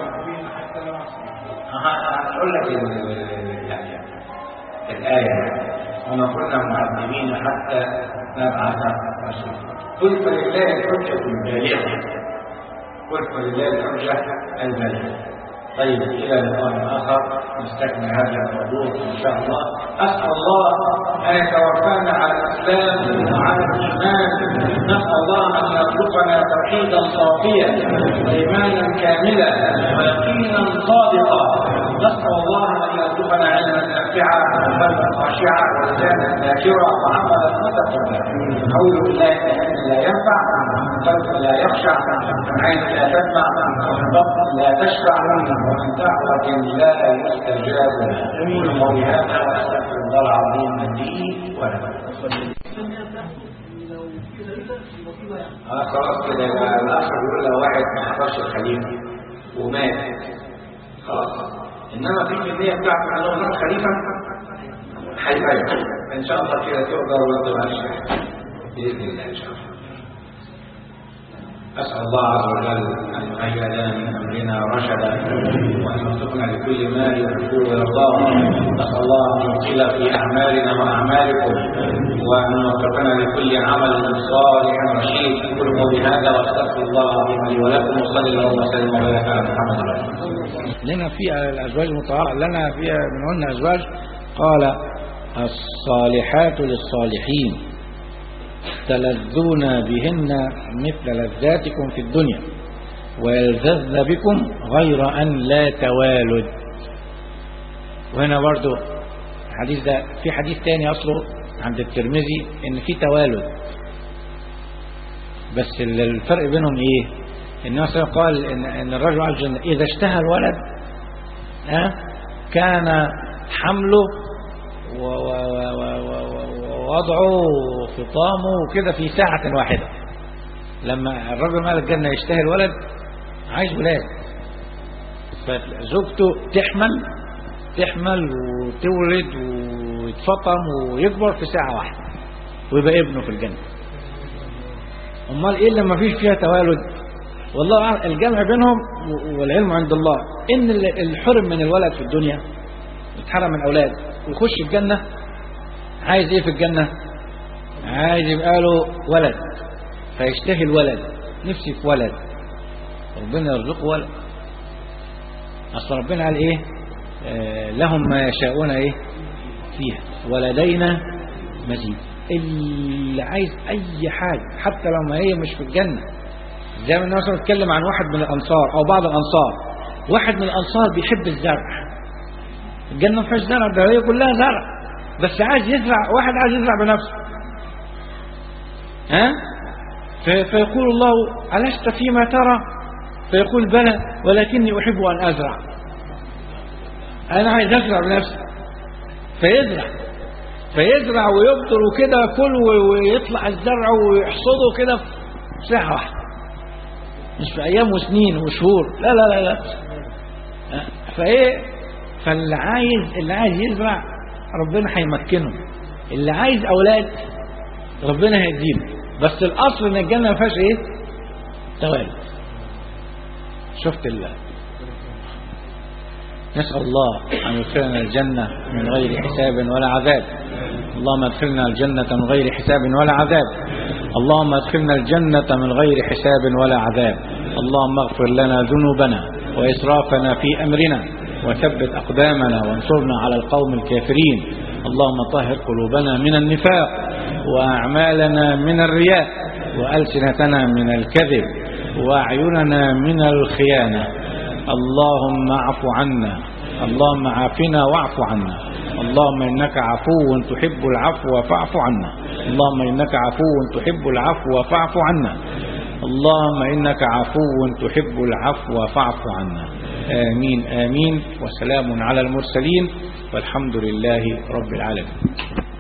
هقول لك يعني الآية وما كنا معذبين حتى نبعث رسولا قل فلله الحجة البالغة قل فلله الحجة البالغة طيب إلى لقاء آخر نستكمل هذا الموضوع إن شاء الله أسأل الله أن يتوفانا على الإسلام وعلى الإيمان نسأل الله أن يرزقنا توحيدا صافيا وإيمانا كاملا ويقينا صادقا نسأل الله أن يرزقنا علما نافعا وقلبا خاشعا ولسانا ذاكرا وعملا متقبلا قول لا لا ينفع قلب لا يخشع عين لا تسمع بطن لا تشفع ومن دعوة لا يستجاب لها قولي هذا واستغفر الله العظيم لي ولكم اه خلاص كده يبقى الاخ بيقول لو واحد ما حضرش الخليفه ومات خلاص انما في النية بتاعته انه غير خليفه هيبقى ان شاء الله كده تقدر ولا تبقاش باذن الله ان شاء الله أسأل الله عز وجل أن يهيئ لنا من أمرنا رشدا وأن يوفقنا لكل ما يحبه ويرضاه أسأل الله أن يدخل في أعمالنا وأعمالكم وأن يوفقنا لكل عمل صالح رشيد أقول قولي هذا وأستغفر الله العظيم لي ولكم وصلي اللهم وسلم وبارك على محمد وعلى آله لنا في الأزواج المطهرة لنا فيها منهن أزواج قال الصالحات للصالحين تلذون بهن مثل لذاتكم في الدنيا ويلذذن بكم غير أن لا توالد وهنا برضو الحديث ده في حديث تاني أصله عند الترمذي إن في توالد بس الفرق بينهم إيه النبي مثلا قال إن, إن الرجل على الجنة إذا اشتهى الولد ها كان حمله و- و- و- و- و- ووضعه وفطامه وكده في ساعة واحدة لما الرجل مال الجنة يشتهي الولد عايز ولاد فزوجته تحمل تحمل وتولد ويتفطم ويكبر في ساعة واحدة ويبقى ابنه في الجنة امال ايه اللي ما فيش فيها توالد والله أعلم الجمع بينهم والعلم عند الله ان الحرم من الولد في الدنيا يتحرم من الاولاد ويخش الجنة عايز ايه في الجنة عايز يبقى له ولد فيشتهي الولد نفسي في ولد ربنا يرزقه ولد اصل ربنا قال ايه آه لهم ما يشاءون ايه فيها ولدينا مزيد اللي عايز اي حاجة حتى لو ما هي مش في الجنة زي ما النبي صلى الله عليه وسلم اتكلم عن واحد من الانصار او بعض الانصار واحد من الانصار بيحب الزرع الجنة ما فيهاش زرع ده هي كلها زرع بس عايز يزرع واحد عايز يزرع بنفسه ها في فيقول الله ألست فيما ترى فيقول بلى ولكني أحب أن أزرع أنا عايز أزرع بنفسي فيزرع فيزرع ويبطر وكده كل ويطلع الزرع ويحصده كده في ساعة واحدة مش في أيام وسنين وشهور لا لا لا لا فإيه فاللي عايز اللي عايز يزرع ربنا هيمكنه اللي عايز أولاد ربنا هيديله بس الأصل إن الجنة ما فيهاش إيه توالد شفت الله نسأل الله أن يدخلنا الجنة من غير حساب ولا عذاب اللهم ادخلنا الجنة من غير حساب ولا عذاب اللهم ادخلنا الجنة من غير حساب ولا عذاب اللهم اغفر لنا ذنوبنا وإسرافنا في أمرنا وثبت أقدامنا وانصرنا على القوم الكافرين اللهم طهر قلوبنا من النفاق وأعمالنا من الرياء وألسنتنا من الكذب وأعيننا من الخيانة اللهم اعف عنا اللهم عافنا واعف عنا اللهم إنك عفو تحب العفو فاعف عنا اللهم إنك عفو تحب العفو فاعف عنا اللهم إنك عفو تحب العفو فاعف عنا آمين آمين وسلام على المرسلين والحمد لله رب العالمين